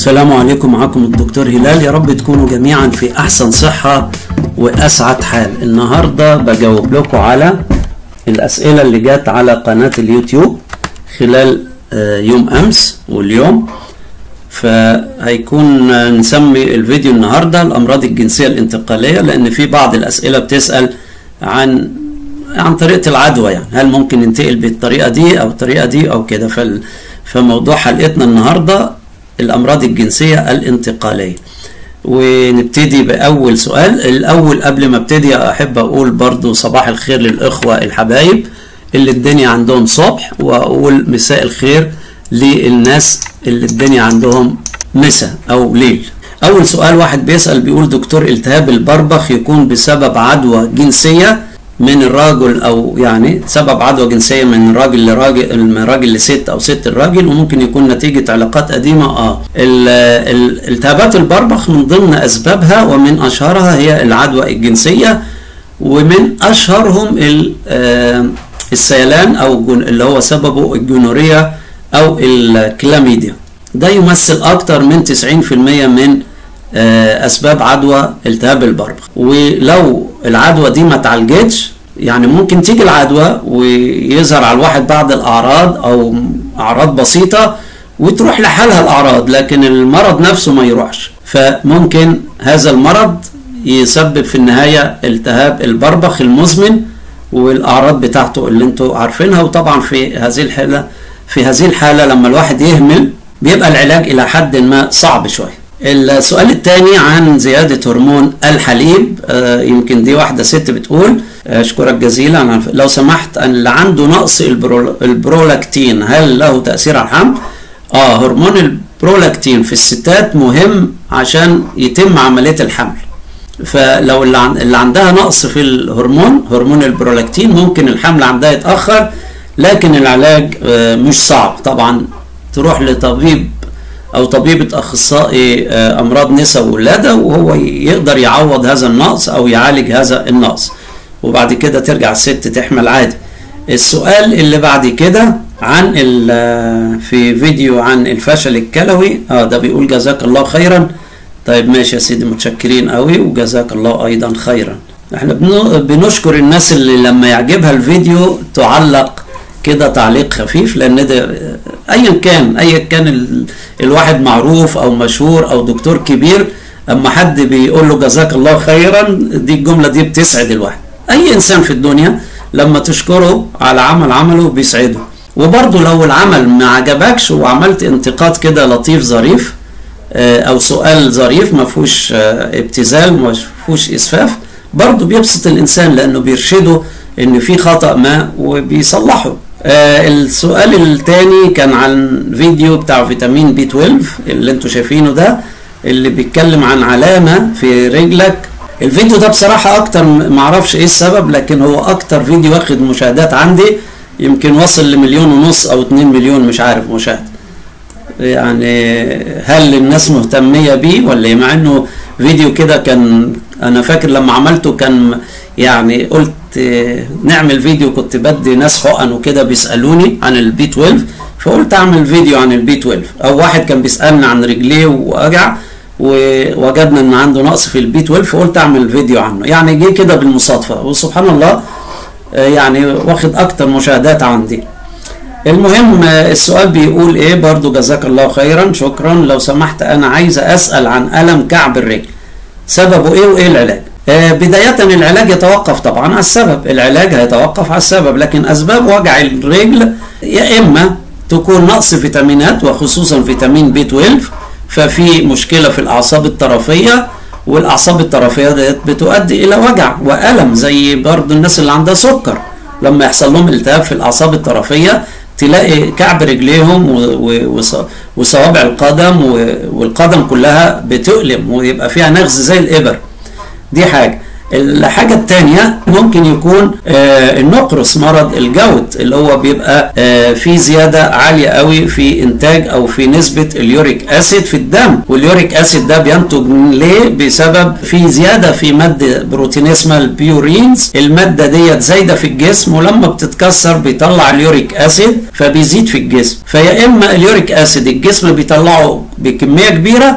السلام عليكم معكم الدكتور هلال يا رب تكونوا جميعا في احسن صحة واسعد حال النهاردة بجاوب لكم على الاسئلة اللي جات على قناة اليوتيوب خلال آه، يوم امس واليوم فهيكون آه، نسمي الفيديو النهاردة الامراض الجنسية الانتقالية لان في بعض الاسئلة بتسأل عن عن طريقة العدوى يعني هل ممكن ننتقل بالطريقة دي أو الطريقة دي أو كده فال... فموضوع حلقتنا النهاردة الأمراض الجنسية الانتقالية ونبتدي بأول سؤال الأول قبل ما ابتدي أحب أقول برضو صباح الخير للإخوة الحبايب اللي الدنيا عندهم صبح وأقول مساء الخير للناس اللي الدنيا عندهم مساء أو ليل أول سؤال واحد بيسأل بيقول دكتور التهاب البربخ يكون بسبب عدوى جنسية من الراجل او يعني سبب عدوى جنسيه من راجل لراجل من راجل لست او ست الراجل وممكن يكون نتيجه علاقات قديمه اه ال- ال- التهابات البربخ من ضمن اسبابها ومن اشهرها هي العدوى الجنسيه ومن اشهرهم ال- آه، السيلان او جن- اللي هو سببه الجونوريا او الكلاميديا ده يمثل اكتر من 90% من آه، اسباب عدوى التهاب البربخ ولو العدوى دي ما اتعالجتش يعني ممكن تيجي العدوى ويظهر على الواحد بعض الاعراض او اعراض بسيطه وتروح لحالها الاعراض لكن المرض نفسه ما يروحش فممكن هذا المرض يسبب في النهايه التهاب البربخ المزمن والاعراض بتاعته اللي انتوا عارفينها وطبعا في هذه الحاله في هذه الحاله لما الواحد يهمل بيبقى العلاج الى حد ما صعب شويه السؤال الثاني عن زيادة هرمون الحليب آه، يمكن دي واحدة ست بتقول آه، أشكرك جزيلا على- لو سمحت أن اللي عنده نقص البرو- البرولاكتين هل له تأثير على الحمل؟ اه هرمون البرولاكتين في الستات مهم عشان يتم عملية الحمل فلو اللي, عن... اللي عندها نقص في الهرمون هرمون البرولاكتين ممكن الحمل عندها يتأخر لكن العلاج آه، مش صعب طبعا تروح لطبيب او طبيبة اخصائي آه، امراض نساء وولادة وهو يقدر يعوض هذا النقص او يعالج هذا النقص وبعد كده ترجع الست تحمل عادي السؤال اللي بعد كده عن ال- في فيديو عن الفشل الكلوي اه ده بيقول جزاك الله خيرا طيب ماشي يا سيدي متشكرين قوي وجزاك الله ايضا خيرا احنا بن- بنشكر الناس اللي لما يعجبها الفيديو تعلق كده تعليق خفيف لان ده ايا كان ايا كان ال- الواحد معروف او مشهور او دكتور كبير اما حد بيقول له جزاك الله خيرا دي الجمله دي بتسعد الواحد اي انسان في الدنيا لما تشكره على عمل عمله بيسعده وبرضه لو العمل ما عجبكش وعملت انتقاد كده لطيف ظريف آه، او سؤال ظريف ما فيهوش آه، ابتذال ما فيهوش اسفاف برضه بيبسط الانسان لانه بيرشده ان في خطا ما وبيصلحه آه، السؤال الثاني كان عن فيديو بتاع فيتامين بي 12 اللي انتوا شايفينه ده اللي بيتكلم عن علامه في رجلك الفيديو ده بصراحه اكتر معرفش ايه السبب لكن هو اكتر فيديو واخد مشاهدات عندي يمكن وصل لمليون ونص او 2 مليون مش عارف مشاهده يعني هل الناس مهتمية بيه ولا إيه؟ مع انه فيديو كده كان انا فاكر لما عملته كان يعني قلت آه، نعمل فيديو كنت بدي ناس حقن وكده بيسألوني عن البي 12 فقلت اعمل فيديو عن البي 12 او واحد كان بيسألني عن رجليه ووجع ووجدنا ان عنده نقص في البي 12 فقلت اعمل فيديو عنه يعني جه كده بالمصادفة وسبحان الله آه، يعني واخد اكتر مشاهدات عندي المهم آه، السؤال بيقول ايه برضو جزاك الله خيرا شكرا لو سمحت انا عايز اسأل عن ألم كعب الرجل سببه ايه وايه العلاج آه، بداية العلاج يتوقف طبعا على السبب العلاج هيتوقف على السبب لكن اسباب وجع الرجل يا اما تكون نقص فيتامينات وخصوصا فيتامين بي 12 ففي مشكلة في الاعصاب الطرفية والاعصاب الطرفية ديت بتؤدي الى وجع والم زي برضو الناس اللي عندها سكر لما يحصل لهم التهاب في الاعصاب الطرفيه تلاقي كعب رجليهم و- و- وص- وصوابع القدم و- والقدم كلها بتؤلم ويبقى فيها نغز زي الابر دي حاجه الحاجة التانية ممكن يكون آه النقرس مرض الجود اللي هو بيبقى آه في زيادة عالية قوي في انتاج او في نسبة اليوريك اسيد في الدم واليوريك اسيد ده بينتج ليه بسبب في زيادة في مادة بروتين اسمها البيورينز المادة ديت زايدة في الجسم ولما بتتكسر بيطلع اليوريك اسيد فبيزيد في الجسم فيا اما اليوريك اسيد الجسم بيطلعه بكمية كبيرة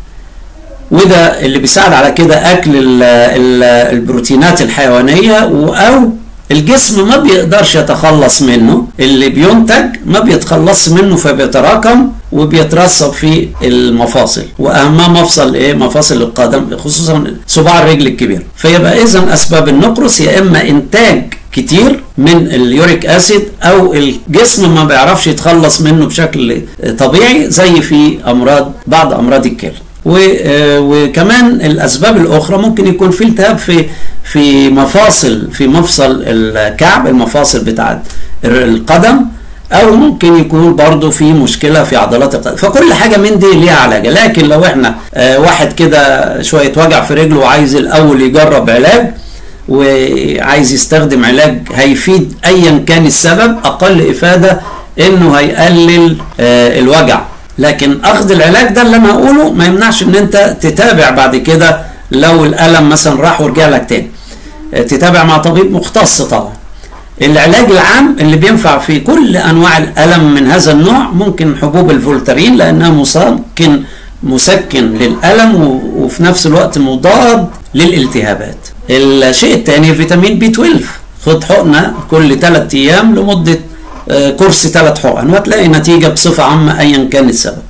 وده اللي بيساعد على كده اكل ال ال البروتينات الحيوانيه او الجسم ما بيقدرش يتخلص منه اللي بينتج ما بيتخلص منه فبيتراكم وبيترسب في المفاصل واهمها مفصل ايه مفاصل القدم خصوصا صباع الرجل الكبير فيبقى اذا اسباب النقرس يا اما انتاج كتير من اليوريك اسيد او الجسم ما بيعرفش يتخلص منه بشكل طبيعي زي في امراض بعض امراض الكلى وكمان الاسباب الاخرى ممكن يكون في التهاب في في مفاصل في مفصل الكعب المفاصل بتاعت القدم او ممكن يكون برضو في مشكله في عضلات القدم فكل حاجه من دي ليها علاج لكن لو احنا واحد كده شويه وجع في رجله وعايز الاول يجرب علاج وعايز يستخدم علاج هيفيد ايا كان السبب اقل افاده انه هيقلل الوجع لكن اخذ العلاج ده اللي انا هقوله ما يمنعش ان انت تتابع بعد كده لو الالم مثلا راح ورجع لك تاني تتابع مع طبيب مختص طبعا العلاج العام اللي بينفع في كل انواع الالم من هذا النوع ممكن حبوب الفولترين لانها مسكن مسكن للالم وفي نفس الوقت مضاد للالتهابات الشيء الثاني فيتامين بي 12 خد حقنه كل 3 ايام لمده كورس ثلاث حقن وهتلاقي نتيجة بصفة عامة أيا كان السبب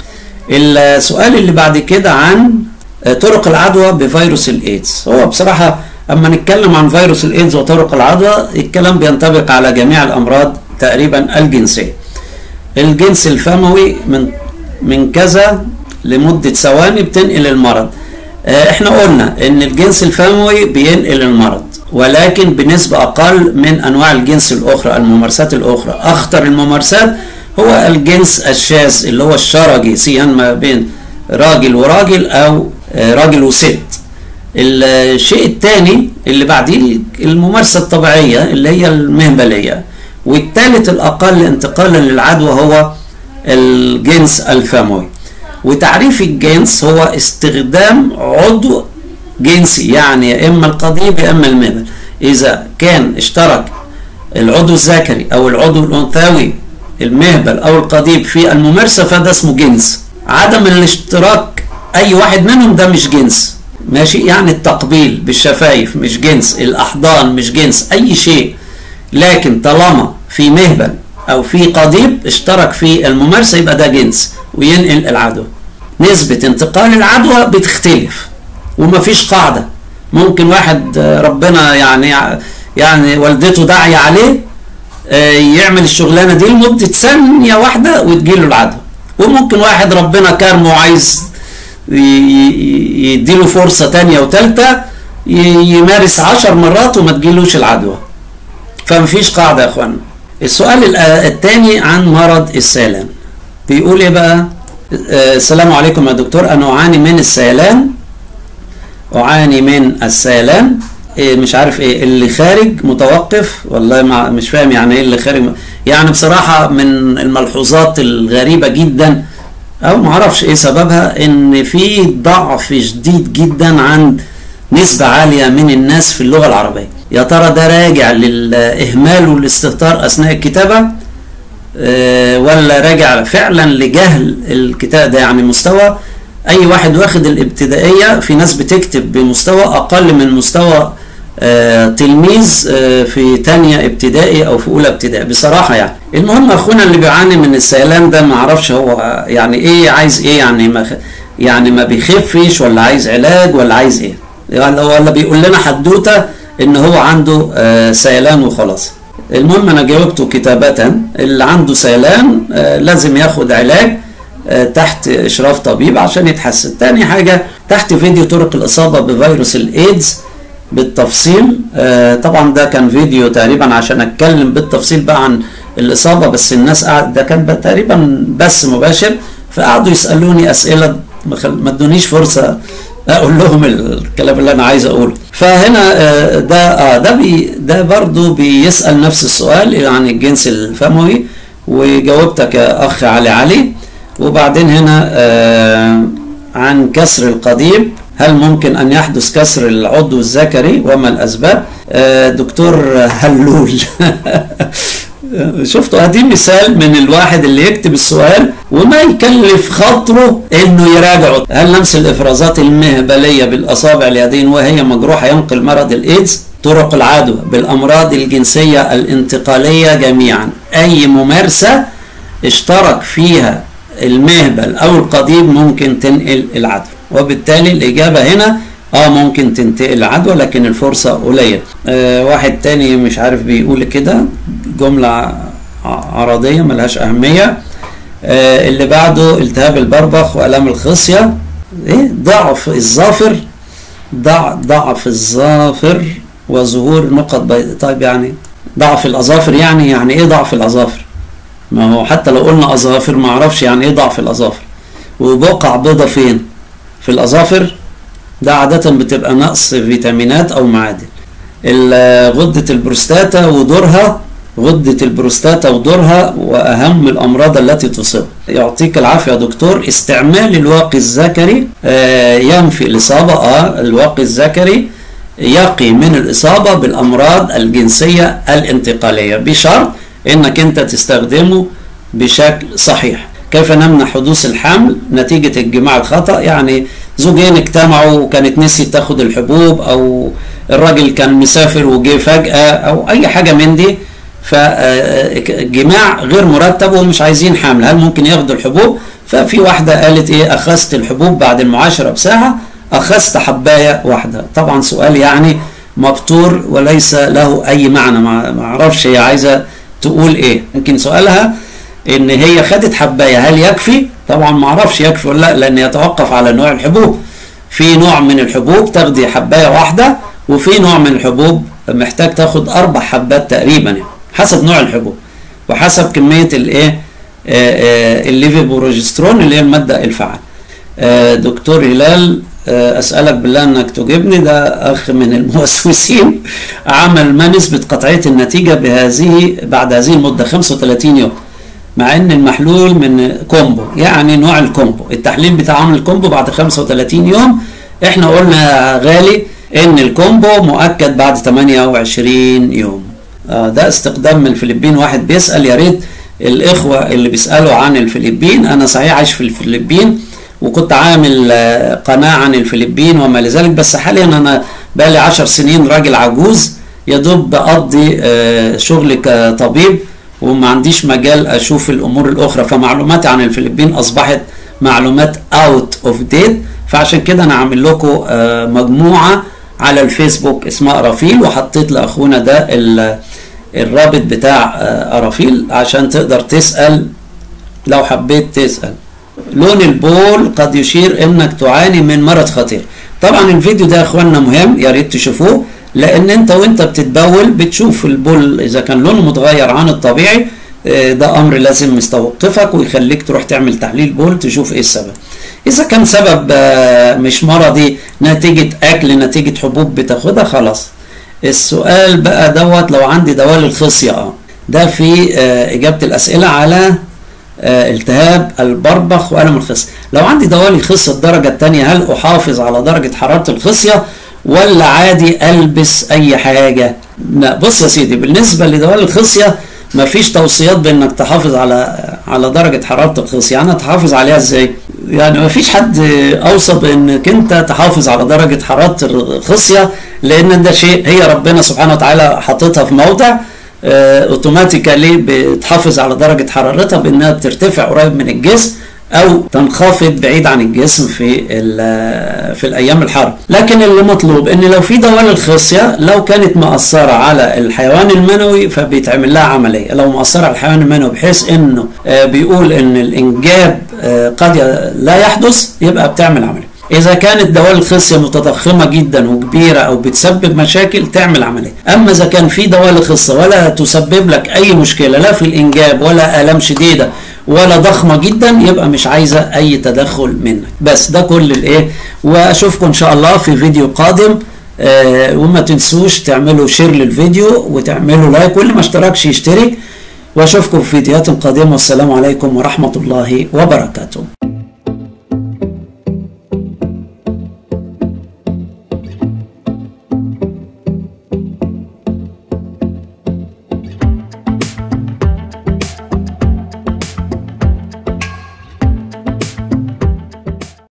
السؤال اللي بعد كده عن طرق العدوى بفيروس الإيدز هو بصراحة أما نتكلم عن فيروس الإيدز وطرق العدوى الكلام بينطبق على جميع الأمراض تقريبا الجنسية الجنس الفموي من من كذا لمدة ثواني بتنقل المرض احنا قلنا ان الجنس الفموي بينقل المرض ولكن بنسبة أقل من أنواع الجنس الأخرى الممارسات الأخرى أخطر الممارسات هو الجنس الشاذ اللي هو الشرجي سيان ما بين راجل وراجل أو راجل وست الشيء الثاني اللي بعديه الممارسة الطبيعية اللي هي المهبلية والثالث الأقل انتقالا للعدوى هو الجنس الفموي وتعريف الجنس هو استخدام عضو جنسي يعني يا اما القضيب يا اما المهبل اذا كان اشترك العضو الذكري او العضو الانثوي المهبل او القضيب في الممارسه فده اسمه جنس عدم الاشتراك اي واحد منهم ده مش جنس ماشي يعني التقبيل بالشفايف مش جنس الاحضان مش جنس اي شيء لكن طالما في مهبل او في قضيب اشترك في الممارسه يبقى ده جنس وينقل العدوى نسبه انتقال العدوى بتختلف ومفيش قاعدة ممكن واحد ربنا يعني يعني والدته داعية عليه يعمل الشغلانة دي لمدة ثانية واحدة وتجيله العدوى وممكن واحد ربنا كرمه وعايز يديله فرصة تانية وتالتة يمارس عشر مرات وما تجيلوش العدوى فمفيش قاعدة يا اخوانا السؤال الثاني عن مرض السيلان بيقول ايه بقى السلام عليكم يا دكتور انا اعاني من السيلان أعاني من السيلان إيه مش عارف ايه اللي خارج متوقف والله ما مش فاهم يعني ايه اللي خارج يعني بصراحة من الملحوظات الغريبة جدا او ما اعرفش ايه سببها ان في ضعف شديد جدا عند نسبة عالية من الناس في اللغة العربية يا ترى ده راجع للإهمال والاستهتار أثناء الكتابة أه ولا راجع فعلا لجهل الكتاب ده يعني مستوى اي واحد واخد الابتدائيه في ناس بتكتب بمستوى اقل من مستوى آه تلميذ آه في تانية ابتدائي او في اولى ابتدائي بصراحه يعني المهم اخونا اللي بيعاني من السيلان ده ما اعرفش هو يعني ايه عايز ايه يعني ما يعني ما بيخفش ولا عايز علاج ولا عايز ايه يعني ولا بيقول لنا حدوته ان هو عنده آه سيلان وخلاص المهم انا جاوبته كتابه اللي عنده سيلان لازم ياخد علاج تحت اشراف طبيب عشان يتحسن تاني حاجة تحت فيديو طرق الاصابة بفيروس الايدز بالتفصيل طبعا ده كان فيديو تقريبا عشان اتكلم بالتفصيل بقى عن الاصابة بس الناس قاعد ده كان تقريبا بس مباشر فقعدوا يسألوني اسئلة ما ادونيش فرصة اقول لهم الكلام اللي انا عايز اقوله فهنا ده اه ده بي ده برضه بيسال نفس السؤال عن الجنس الفموي وجاوبتك يا اخ علي علي وبعدين هنا آه عن كسر القضيب هل ممكن ان يحدث كسر العضو الذكري وما الاسباب آه دكتور هلول شفتوا ادي مثال من الواحد اللي يكتب السؤال وما يكلف خاطره انه يراجعه هل لمس الافرازات المهبليه بالاصابع اليدين وهي مجروحه ينقل مرض الايدز طرق العدوى بالامراض الجنسيه الانتقاليه جميعا اي ممارسه اشترك فيها المهبل او القضيب ممكن تنقل العدوى وبالتالي الاجابه هنا اه ممكن تنتقل العدوى لكن الفرصه قليله آه واحد تاني مش عارف بيقول كده جمله عرضيه ملهاش اهميه آه اللي بعده التهاب البربخ والام الخصيه ايه ضعف الظافر ضع ضعف الظافر وظهور نقط بيضاء طيب يعني ضعف الاظافر يعني يعني ايه ضعف الاظافر ما هو حتى لو قلنا اظافر ما اعرفش يعني ايه ضعف الاظافر وبقع بيضة فين في الاظافر ده عادة بتبقى نقص فيتامينات او معادن غدة البروستاتا ودورها غدة البروستاتا ودورها واهم الامراض التي تصيب يعطيك العافية يا دكتور استعمال الواقي الذكري آه ينفي الاصابة اه الواقي الذكري يقي من الاصابة بالامراض الجنسية الانتقالية بشرط انك انت تستخدمه بشكل صحيح كيف نمنع حدوث الحمل نتيجة الجماع الخطأ يعني زوجين اجتمعوا وكانت نسي تاخد الحبوب او الراجل كان مسافر وجه فجأة او اي حاجة من دي فجماع غير مرتب ومش عايزين حمل هل ممكن ياخدوا الحبوب ففي واحدة قالت ايه اخذت الحبوب بعد المعاشرة بساعة اخذت حباية واحدة طبعا سؤال يعني مبتور وليس له اي معنى ما اعرفش هي عايزة تقول ايه يمكن سؤالها ان هي خدت حبايه هل يكفي طبعا ما اعرفش يكفي ولا لا لان يتوقف على نوع الحبوب في نوع من الحبوب تاخدي حبايه واحده وفي نوع من الحبوب محتاج تاخد اربع حبات تقريبا يعني حسب نوع الحبوب وحسب كميه الايه الليفيبروجسترون اللي هي الماده الفعال دكتور هلال اسالك بالله انك تجيبني ده اخ من الموسوسين عمل ما نسبه قطعيه النتيجه بهذه بعد هذه المده 35 يوم مع ان المحلول من كومبو يعني نوع الكومبو التحليل بتاع عمل الكومبو بعد 35 يوم احنا قلنا يا غالي ان الكومبو مؤكد بعد 28 يوم آه ده استخدام من الفلبين واحد بيسال يا ريت الاخوه اللي بيسالوا عن الفلبين انا صحيح عايش في الفلبين وكنت عامل قناة عن الفلبين وما لذلك بس حاليا أنا بقالي عشر سنين راجل عجوز يا دوب بقضي شغلي كطبيب وما عنديش مجال أشوف الأمور الأخرى فمعلوماتي عن الفلبين أصبحت معلومات اوت اوف ديت فعشان كده أنا عامل لكم مجموعة على الفيسبوك اسمها أرافيل وحطيت لأخونا ده الرابط بتاع أرافيل عشان تقدر تسأل لو حبيت تسأل لون البول قد يشير انك تعاني من مرض خطير طبعا الفيديو ده يا اخوانا مهم يا ريت تشوفوه لان انت وانت بتتبول بتشوف البول اذا كان لونه متغير عن الطبيعي ده امر لازم يستوقفك ويخليك تروح تعمل تحليل بول تشوف ايه السبب اذا كان سبب مش مرضي نتيجة اكل نتيجة حبوب بتاخدها خلاص السؤال بقى دوت لو عندي دوال الخصية اه ده في اجابة الاسئلة على التهاب البربخ والم الخصيه لو عندي دوالي الخصيه الدرجه الثانيه هل احافظ على درجه حراره الخصيه ولا عادي البس اي حاجه لا بص يا سيدي بالنسبه لدوالي الخصيه مفيش توصيات بانك تحافظ على على درجه حراره الخصيه يعني تحافظ عليها ازاي يعني مفيش حد اوصى بانك انت تحافظ على درجه حراره الخصيه لان ده شيء هي ربنا سبحانه وتعالى حاططها في موضع اوتوماتيكالي بتحافظ على درجه حرارتها بانها بترتفع قريب من الجسم او تنخفض بعيد عن الجسم في في الايام الحر لكن اللي مطلوب ان لو في دوال الخصيه لو كانت مأثره على الحيوان المنوي فبيتعمل لها عمليه لو مأثره على الحيوان المنوي بحيث انه بيقول ان الانجاب قد لا يحدث يبقى بتعمل عمليه إذا كانت دوال الخصية متضخمة جدا وكبيرة أو بتسبب مشاكل تعمل عملية، أما إذا كان في دوال خصية ولا تسبب لك أي مشكلة لا في الإنجاب ولا آلام شديدة ولا ضخمه جدا يبقى مش عايزه اي تدخل منك بس ده كل الايه واشوفكم ان شاء الله في فيديو قادم آه وما تنسوش تعملوا شير للفيديو وتعملوا لايك واللي ما اشتركش يشترك واشوفكم في فيديوهات قادمه والسلام عليكم ورحمه الله وبركاته